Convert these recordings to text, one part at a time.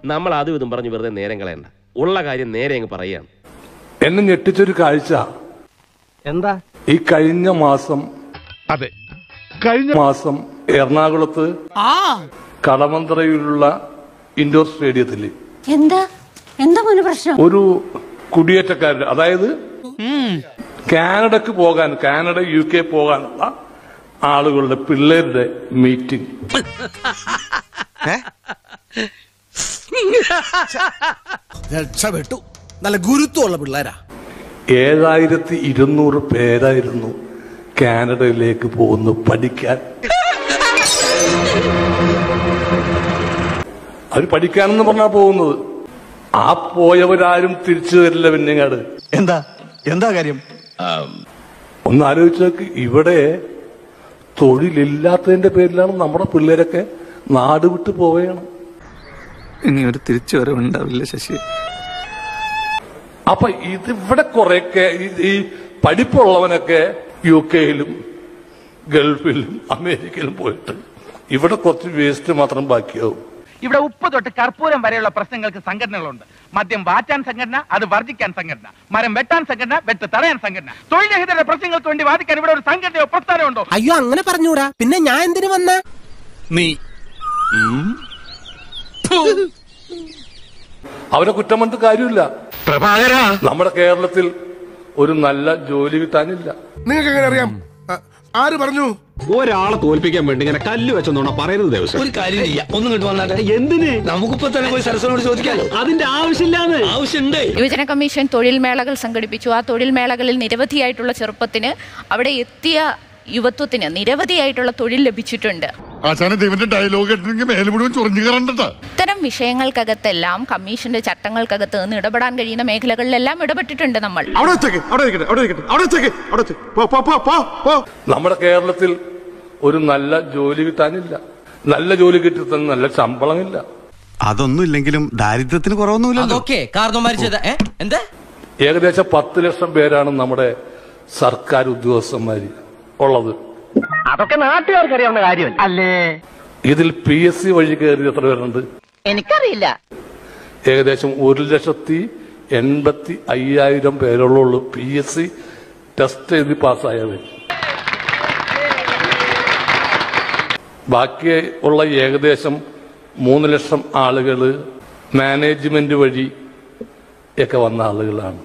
നമ്മൾ അതും ഇതും പറഞ്ഞ് വെറുതെ നേരം കളയണ്ട ഉള്ള കാര്യം നേരെ അങ്ങ് പറയുകയാണ് എന്നെ ഞെട്ടിച്ചൊരു കാഴ്ച എന്താ ഈ കഴിഞ്ഞ മാസം അതെ കഴിഞ്ഞ മാസം എറണാകുളത്ത് കടമന്ത്രയിലുള്ള ഇൻഡോർ സ്റ്റേഡിയത്തിൽ എന്താ എന്താ മോന് പ്രശ്നം ഒരു കുടിയേറ്റക്കാരുടെ അതായത് കാനഡക്ക് പോകാൻ കാനഡ യു കെ പോകാനുള്ള ആളുകളുടെ പിള്ളേരുടെ മീറ്റിംഗ് രക്ഷപ്പെട്ടു നല്ല ഗുരുത്വമുള്ള പിള്ളേരാ ഏഴായിരത്തി ഇരുന്നൂറ് പേരായിരുന്നു കാനഡയിലേക്ക് പോകുന്നു പഠിക്കാൻ അവർ പഠിക്കാനെന്ന് പറഞ്ഞാ പോകുന്നത് ആ പോയവരാരും തിരിച്ചു വരില്ല പിന്നെങ്ങാട് എന്താ എന്താ കാര്യം ഒന്ന് ആലോചിച്ച് നോക്ക് ഇവിടെ തൊഴിലില്ലാത്തതിന്റെ പേരിലാണ് നമ്മുടെ പിള്ളേരൊക്കെ നാട് വിട്ട് പോവുകയാണ് ഇനി ഒരു തിരിച്ചു വരവുണ്ടാവില്ല ശശി അപ്പൊ ഇതിവിടെ കുറെയൊക്കെ ഈ- ഈ പഠിപ്പുള്ളവനൊക്കെ യു കെയിലും ഗൾഫിലും അമേരിക്കയിലും പോയിട്ട് ഇവിടെ കുറച്ച് വേസ്റ്റ് മാത്രം ബാക്കിയാവും ഇവിടെ ഉപ്പ് തൊട്ട് കർപ്പൂരം വരെയുള്ള പ്രശ്നങ്ങൾക്ക് സംഘടനകളുണ്ട് മദ്യം വാറ്റാൻ സംഘടന അത് വർജിക്കാൻ സംഘടന മരം വെട്ടാൻ സംഘടന വെട്ട് തടയാൻ സംഘടന തൊഴിൽരഹിതരുടെ പ്രശ്നങ്ങൾക്ക് വേണ്ടി വാദിക്കാൻ ഇവിടെ ഒരു സംഘടനയോ പ്രസ്ഥാനമോ ഉണ്ടോ അയ്യോ അങ്ങനെ പറഞ്ഞൂടാ പിന്നെ ഞാൻ എന്തിനു വന്ന നീ അവരെ കുറ്റം പറഞ്ഞിട്ട് കാര്യമില്ല നമ്മുടെ കേരളത്തിൽ ഒരു നല്ല ജോലി കിട്ടാനില്ല നിങ്ങൾക്ക് എങ്ങനെ അറിയാം ആ, ആര് പറഞ്ഞു ഒരാളെ തോൽപ്പിക്കാൻ വേണ്ടി ഇങ്ങനെ കല്ല് വെച്ചെന്നോണ പറയരുത് ദിവസം ഒരു കാര്യം ചെയ്യാം ഒന്നും കിട്ടു വന്നാട്ടെ എന്തിന് നമുക്കിപ്പോ തന്നെ പോയി സരസ്വനോട് ചോദിക്കാലോ അതിന്റെ ആവശ്യമില്ലാന്ന് ആവശ്യമുണ്ട് യുവജന കമ്മീഷൻ തൊഴിൽ മേളകൾ സംഘടിപ്പിച്ചു ആ തൊഴിൽ മേളകളിൽ നിരവധിയായിട്ടുള്ള ചെറുപ്പത്തിന് അവിടെ എത്തിയ യുവത്വത്തിന് നിരവധിയായിട്ടുള്ള തൊഴിൽ ലഭിച്ചിട്ടുണ്ട് ആശാന ദൈവന്റെ ഡയലോഗ് കേട്ടിട്ടുണ്ടെങ്കിൽ മേലെ മുഴുവൻ ചൊറിഞ്ഞു കയറണ്ടട്ടാ ഇത്തരം വിഷയങ്ങൾക്കകത്തെല്ലാം കമ്മീഷന്റെ ചട്ടങ്ങൾക്കകത്ത് നിന്ന് ഇടപെടാൻ കഴിയുന്ന മേഖലകളിലെല്ലാം ഇടപെട്ടിട്ടുണ്ട് നമ്മൾ അവിടെ വെച്ചേക്ക് അവിടെ ഇരിക്കട്ടെ അവിടെ ഇരിക്കട്ടെ അവിടെ വെച്ചേക്ക് അവിടെ വെച്ചേക്ക്. പോ പോ പോ പോ പോ നമ്മുടെ കേരളത്തിൽ ഒരു നല്ല ജോലി കിട്ടാനില്ല നല്ല ജോലി കിട്ടി തന്നെ നല്ല ശമ്പളമില്ല അതൊന്നും ഇല്ലെങ്കിലും ദാരിദ്ര്യത്തിന് കുറവൊന്നുമില്ലല്ലോ അതൊക്കെ കാരണവന്മാര് ചെയ്ത ഏ എന്താ ഏകദേശം പത്ത് ലക്ഷം പേരാണ് നമ്മുടെ സർക്കാർ ഉദ്യോഗസ്ഥന്മാര് ഉള്ളത് അതൊക്കെ നാട്ടുകാർക്ക് അറിയാവുന്ന കാര്യമല്ല അല്ലേ ഇതിൽ പി എസ് സി വഴി കയറി എത്ര പേരുണ്ട് എനിക്കറിയില്ല ഏകദേശം ഒരു ലക്ഷത്തി എൺപത്തി അയ്യായിരം പേരുള്ളൂ പി എസ് സി ടെസ്റ്റ് എഴുതി പാസ്സായവർ ബാക്കി ഉള്ള ഏകദേശം മൂന്ന് ലക്ഷം ആളുകൾ മാനേജ്മെന്റ് വഴി ഒക്കെ വന്ന ആളുകളാണ്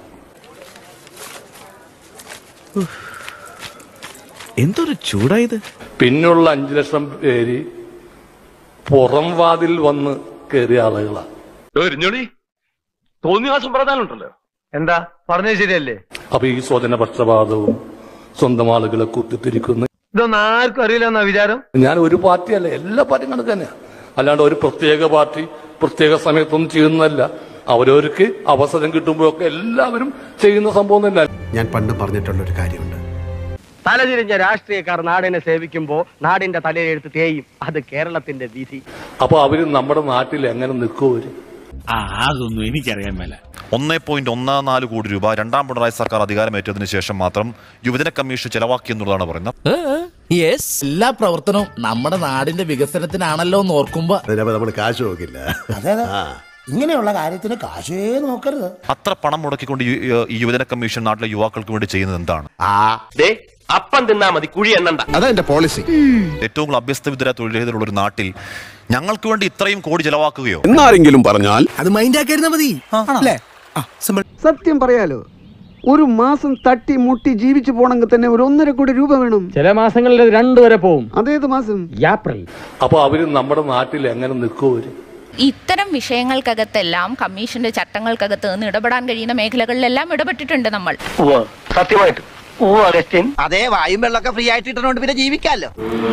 എന്തൊരു ചൂടായത് പിന്നുള്ള അഞ്ചു ലക്ഷം പേര് പുറം വാതിൽ വന്ന് കയറിയ ആളുകളാണ് തോന്നിവാസം പറഞ്ഞാലുണ്ടല്ലോ എന്താ പറഞ്ഞത് ശരിയല്ലേ അപ്പൊ ഈ സ്വജനപക്ഷപാതവും സ്വന്തം ആളുകളെ കുത്തിത്തിരിക്കുന്ന ഇതൊന്നും ആർക്കും അറിയില്ല എന്നാ വിചാരം ഞാൻ ഒരു പാർട്ടിയല്ല എല്ലാ പാർട്ടിയും കണക്ക് തന്നെയാണ് അല്ലാണ്ട് ഒരു പ്രത്യേക പാർട്ടി പ്രത്യേക സമയത്തൊന്നും ചെയ്യുന്നതല്ല അവരവർക്ക് അവസരം കിട്ടുമ്പോഴൊക്കെ എല്ലാവരും ചെയ്യുന്ന സംഭവം തന്നെ ഞാൻ പണ്ട് പറഞ്ഞിട്ടുള്ള ഒരു കാര്യമുണ്ട് തലതിരിഞ്ഞ രാഷ്ട്രീയക്കാർ നാടിനെ സേവിക്കുമ്പോ നാടിന്റെ തലയിലെടുത്ത് തേയും അത് കേരളത്തിന്റെ വിധി അപ്പൊ അവര് നമ്മുടെ നാട്ടിൽ എങ്ങനെ നിൽക്കും അവര് അതൊന്നും എനിക്കറിയാൻ മേല ഒന്നേ പോയിന്റ് ഒന്ന് നാല് കോടി രൂപ രണ്ടാം പിണറായി സർക്കാർ അധികാരമേറ്റതിനു ശേഷം മാത്രം യുവജന കമ്മീഷൻ ചെലവാക്കി എന്നുള്ളതാണ് പറയുന്നത് യെസ് എല്ലാ പ്രവർത്തനവും നമ്മുടെ നാടിന്റെ വികസനത്തിനാണല്ലോ എന്ന് ഓർക്കുമ്പോ അതിനപ്പോ നമ്മൾ കാശ് നോക്കില്ല ഇങ്ങനെയുള്ള കാര്യത്തിന് കാശേ നോക്കരുത് അത്ര പണം മുടക്കിക്കൊണ്ട് ഈ- ഈ യുവജന കമ്മീഷൻ നാട്ടിലെ യുവാക്കൾക്ക് വേണ്ടി ചെയ്യുന്നത് എന്താണ് അപ്പം തിന്നാ മതി കുഴി എണ്ണണ്ട അതാ എന്റെ പോളിസി ഏറ്റവും കൂടുതൽ അഭ്യസ്തവിദ്യരായ തൊഴിൽരഹിതരുള്ള ഒരു നാട്ടിൽ ഞങ്ങൾക്ക് വേണ്ടി ഇത്രയും കോടി ചെലവാക്കുകയോ എന്നാരെങ്കിലും പറഞ്ഞാൽ അത് മൈൻഡ് ആക്കിയിരുന്നാ മതി അല്ലേ സിമ്പിൾ സത്യം പറയാലോ ഒരു മാസം തട്ടി മുട്ടി ജീവിച്ചു പോണെങ്കിൽ തന്നെ ഒരു ഒന്നര കോടി രൂപ വേണം ചില മാസങ്ങളിൽ രണ്ടു വരെ പോവും അതേത് മാസം ഏപ്രിൽ അപ്പൊ അവര് നമ്മുടെ നാട്ടിൽ എങ്ങനെ നിൽക്കും അവര് ഇത്തരം വിഷയങ്ങൾക്കകത്തെല്ലാം കമ്മീഷന്റെ ചട്ടങ്ങൾക്കകത്ത് നിന്ന് ഇടപെടാൻ കഴിയുന്ന മേഖലകളിലെല്ലാം ഇടപെട്ടിട്ടുണ്ട് നമ്മൾ സത്യമായിട്ട് ഓ അഗസ്റ്റിൻ അതെ വായും വെള്ളമൊക്കെ ഫ്രീ ആയിട്ട് ഇട്ടുകൊണ്ട് പിന്നെ ജീവിക്കാലോ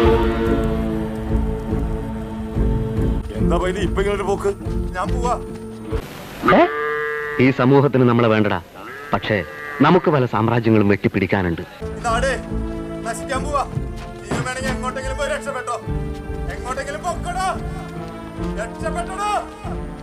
എന്താ പൈലി ഇപ്പൊ ഇങ്ങനെ ഒരു പോക്ക് ഞാൻ പോവാ ഈ സമൂഹത്തിന് നമ്മളെ വേണ്ടടാ പക്ഷേ നമുക്ക് പല സാമ്രാജ്യങ്ങളും വെട്ടിപ്പിടിക്കാനുണ്ട് നാടേ നശിക്കാൻ പോവാ ജീവൻ വേണമെങ്കിൽ എങ്ങോട്ടെങ്കിലും പോയി രക്ഷപ്പെട്ടോ എങ്ങോട്ടെങ്കിലും പൊക്കടോ രക്ഷപ്പെട്ടോ